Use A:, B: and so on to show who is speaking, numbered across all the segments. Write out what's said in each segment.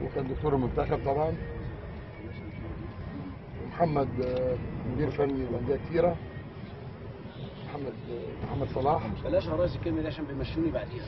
A: وكان دكتور المنتخب طبعا ومحمد آه، مدير فني لانديه كتيره محمد آه، محمد صلاح
B: بلاش هراس الكلمه دي عشان بيمشوني بعديها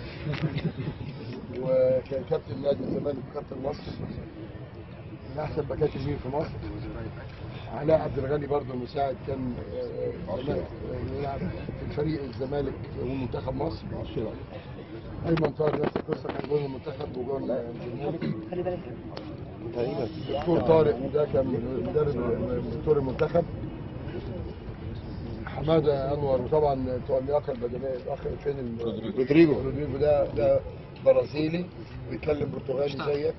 A: وكان كابتن نادي الزمالك وكابتن مصر من احسن باكات اليمين في مصر علاء عبد الغني برضه مساعد كان آه، زمان- آه، يلعب في فريق الزمالك ومنتخب مصر ايمن طاهر نفس القصه كان جول المنتخب وجول الزمالك
C: خلي بالك
A: دكتور طارق ده كان مدرب دكتور المنتخب حماده انور وطبعا بتوع اللياقه البدنيه الاخ فين ال-
D: رودريجو
A: رودريجو ده ده برازيلي بيتكلم برتغالي زيك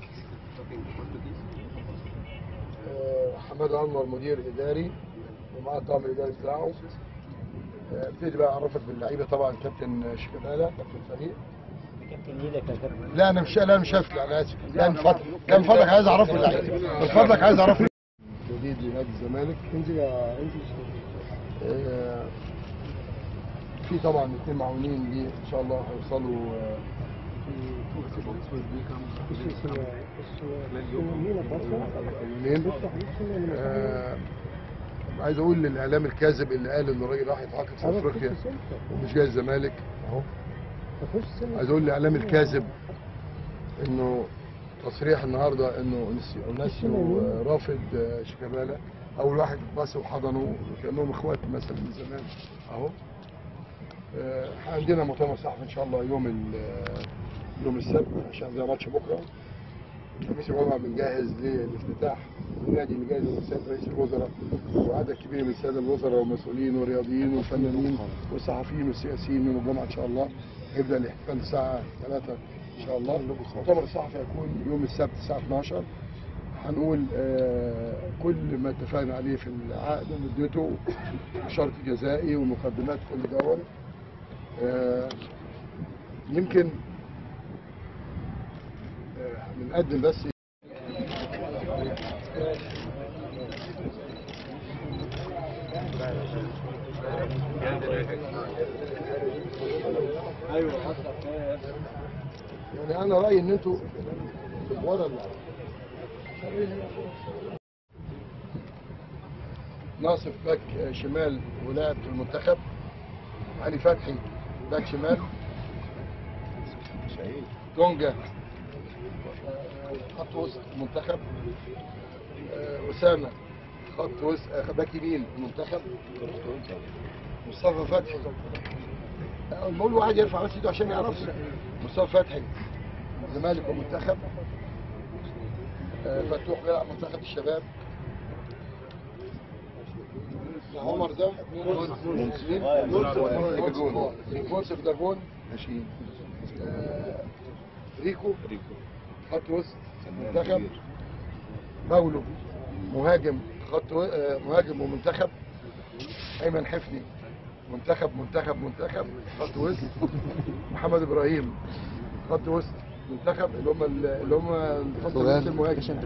A: آه، حماده انور مدير اداري ومعاه الطاقم الاداري بتاعه آه، ابتدي بقى اعرفك باللعيبه طبعا كابتن شيكابالا كابتن الفريق
C: كابتن ايدك يا كابتن
A: لا انا مش لا مش هفتح انا اسف لا من فضلك لا من فضلك عايز اعرف اللعيبه من فضلك عايز اعرف جديد لنادي الزمالك انزل يا انزل آه، في طبعا اثنين معاونين ليه ان شاء الله هيوصلوا آه، يومين آه، عايز اقول للاعلام الكاذب اللي قال ان الراجل راح يتعاقد في افريقيا ومش جاي الزمالك اهو عايز اقول للاعلام الكاذب انه تصريح النهارده انه نسي- ناسيو آه، رافض آه، شيكابالا اول واحد بس وحضنه كانهم اخوات مثلا من زمان اهو آه، عندنا مؤتمر صحفي ان شاء الله يوم ال- آه، يوم السبت عشان زي ماتش بكره الخميس والجمعه بنجهز للافتتاح النادي بنجهز لسيد رئيس الوزراء وعدد كبير من الساده الوزراء ومسؤولين ورياضيين وفنانين والصحفيين والسياسيين يوم الجمعه ان شاء الله يبدا الاحتفال الساعه 3 ان شاء الله المؤتمر الصحفي هيكون يوم السبت الساعه 12 هنقول آه، كل ما اتفقنا عليه في العقد مدته شرط جزائي ومقدمات كل دول آه، يمكن آه، بنقدم بس
B: ايوه
A: يعني انا رايي ان انتوا ورا اللعب ناصف باك شمال ولاعب في المنتخب علي فتحي باك شمال دونجا خط وسط المنتخب آه، اسامه خط وسط آه، باك يمين المنتخب مصطفى فتحي آه، بقول واحد يرفع بس ايده عشان يعرفنا مصطفى فتحي الزمالك ومنتخب آه، فتوح بيلعب منتخب الشباب عمر ده جون منصف ده جون ماشي آه، ريكو خط وسط منتخب باولو مهاجم خط و- آه، مهاجم ومنتخب ايمن حفني منتخب منتخب منتخب خط وسط محمد ابراهيم خط وسط منتخب اللي هم اللي هم الخط الوسط المهاجم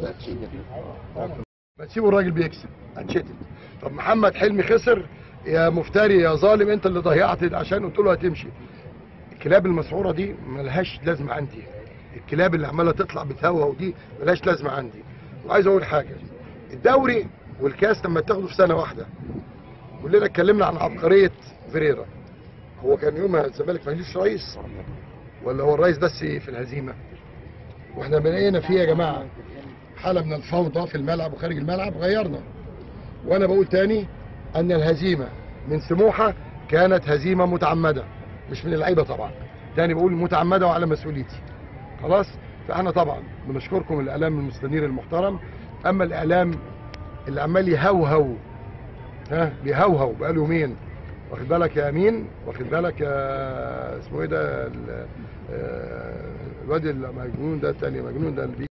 A: ما تسيبوا الراجل بيكسب هتشتم طب محمد حلمي خسر يا مفتري يا ظالم انت اللي ضيعت عشان قلت له هتمشي الكلاب المسعوره دي ملهاش لازمه عندي الكلاب اللي عماله تطلع بتهوى ودي ملهاش لازمه عندي وعايز اقول حاجه الدوري والكاس لما تاخده في سنه واحده كلنا اتكلمنا عن عبقريه فيريرا هو كان يومها الزمالك ماليش رئيس ولا هو الرئيس بس في الهزيمه واحنا بقينا فيه يا جماعه حاله من الفوضى في الملعب وخارج الملعب غيرنا وانا بقول تاني ان الهزيمه من سموحه كانت هزيمه متعمده مش من اللعيبه طبعا تاني بقول متعمده وعلى مسؤوليتي خلاص فاحنا طبعا بنشكركم الاعلام المستنير المحترم اما الاعلام اللي عمال يهوهو ها بيهوهو بقاله يومين واخد بالك يا امين واخد بالك يا اسمه ايه ده ال- آه، الواد المجنون ده التاني مجنون ده اللي بيجي